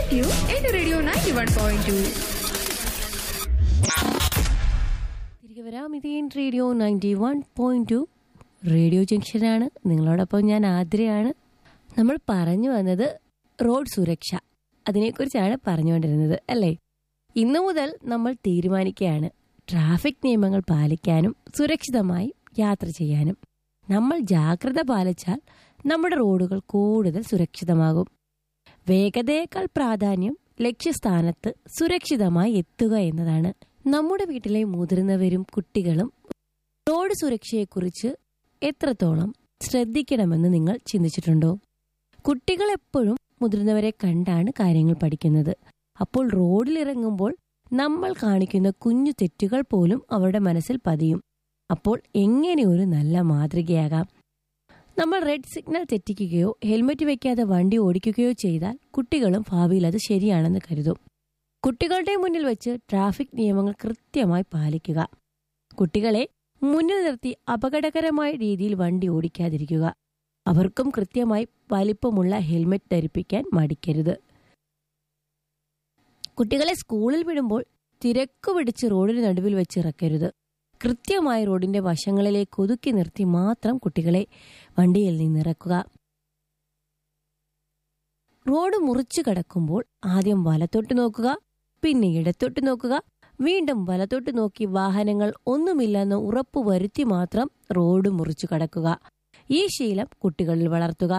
you into Radio 91.2. തിരികെ വരാം ഇത് N radio ninety one point two radio ജംഗ്ഷനാണ് നിങ്ങളോടൊപ്പം ഞാൻ ആതിരയാണ് നമ്മൾ പറഞ്ഞു വന്നത് റോഡ് സുരക്ഷ അതിനെക്കുറിച്ചാണ് പറഞ്ഞുകൊണ്ടിരുന്നത് അല്ലേ ഇന്നു മുതൽ നമ്മൾ തീരുമാനിക്കുകയാണ് ട്രാഫിക് നിയമങ്ങൾ പാലിക്കാനും സുരക്ഷിതമായി യാത്ര ചെയ്യാനും നമ്മൾ ജാഗ്രത പാലിച്ചാൽ നമ്മുടെ റോഡുകൾ കൂടുതൽ സുരക്ഷിതമാകും വേഗതയേക്കാൾ പ്രാധാന്യം ലക്ഷ്യസ്ഥാനത്ത് സുരക്ഷിതമായി എത്തുക എന്നതാണ് നമ്മുടെ വീട്ടിലെ മുതിർന്നവരും കുട്ടികളും റോഡ് സുരക്ഷയെക്കുറിച്ച് എത്രത്തോളം ശ്രദ്ധിക്കണമെന്ന് നിങ്ങൾ ചിന്തിച്ചിട്ടുണ്ടോ കുട്ടികൾ എപ്പോഴും മുതിർന്നവരെ കണ്ടാണ് കാര്യങ്ങൾ പഠിക്കുന്നത് അപ്പോൾ റോഡിലിറങ്ങുമ്പോൾ നമ്മൾ കാണിക്കുന്ന കുഞ്ഞു തെറ്റുകൾ പോലും അവരുടെ മനസ്സിൽ പതിയും അപ്പോൾ എങ്ങനെ ഒരു നല്ല മാതൃകയാകാം നമ്മൾ റെഡ് സിഗ്നൽ തെറ്റിക്കുകയോ ഹെൽമറ്റ് വെക്കാതെ വണ്ടി ഓടിക്കുകയോ ചെയ്താൽ കുട്ടികളും ഭാവിയിൽ അത് ശരിയാണെന്ന് കരുതും കുട്ടികളുടെ മുന്നിൽ വെച്ച് ട്രാഫിക് നിയമങ്ങൾ കൃത്യമായി പാലിക്കുക കുട്ടികളെ മുന്നിൽ നിർത്തി അപകടകരമായ രീതിയിൽ വണ്ടി ഓടിക്കാതിരിക്കുക അവർക്കും കൃത്യമായി വലിപ്പമുള്ള ഹെൽമറ്റ് ധരിപ്പിക്കാൻ മടിക്കരുത് കുട്ടികളെ സ്കൂളിൽ വിടുമ്പോൾ തിരക്കു പിടിച്ച് റോഡിന് നടുവിൽ വെച്ച് ഇറക്കരുത് കൃത്യമായി റോഡിന്റെ വശങ്ങളിലേക്ക് ഒതുക്കി നിർത്തി മാത്രം കുട്ടികളെ വണ്ടിയിൽ നിന്നിറക്കുക റോഡ് മുറിച്ചു കടക്കുമ്പോൾ ആദ്യം വലത്തോട്ട് നോക്കുക പിന്നെ ഇടത്തോട്ട് നോക്കുക വീണ്ടും വലത്തോട്ട് നോക്കി വാഹനങ്ങൾ ഒന്നുമില്ലെന്ന് ഉറപ്പു വരുത്തി മാത്രം റോഡ് മുറിച്ചു കടക്കുക ഈ ശീലം കുട്ടികളിൽ വളർത്തുക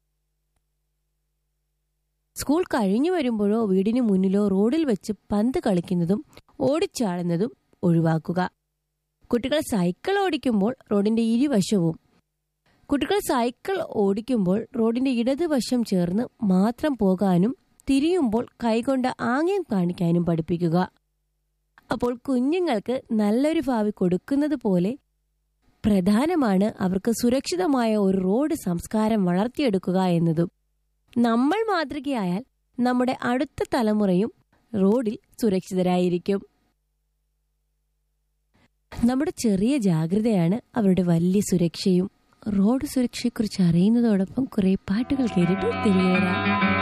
സ്കൂൾ കഴിഞ്ഞു വരുമ്പോഴോ വീടിന് മുന്നിലോ റോഡിൽ വെച്ച് പന്ത് കളിക്കുന്നതും ഓടിച്ചാടുന്നതും ഒഴിവാക്കുക കുട്ടികൾ സൈക്കിൾ ഓടിക്കുമ്പോൾ റോഡിന്റെ ഇരുവശവും കുട്ടികൾ സൈക്കിൾ ഓടിക്കുമ്പോൾ റോഡിന്റെ ഇടതുവശം ചേർന്ന് മാത്രം പോകാനും തിരിയുമ്പോൾ കൈകൊണ്ട് ആംഗ്യം കാണിക്കാനും പഠിപ്പിക്കുക അപ്പോൾ കുഞ്ഞുങ്ങൾക്ക് നല്ലൊരു ഭാവി കൊടുക്കുന്നത് പോലെ പ്രധാനമാണ് അവർക്ക് സുരക്ഷിതമായ ഒരു റോഡ് സംസ്കാരം വളർത്തിയെടുക്കുക എന്നതും നമ്മൾ മാതൃകയായാൽ നമ്മുടെ അടുത്ത തലമുറയും റോഡിൽ സുരക്ഷിതരായിരിക്കും നമ്മുടെ ചെറിയ ജാഗ്രതയാണ് അവരുടെ വലിയ സുരക്ഷയും റോഡ് സുരക്ഷയെക്കുറിച്ച് അറിയുന്നതോടൊപ്പം കുറെ പാട്ടുകൾ കേട്ടിട്ട് തിരികെ വരാം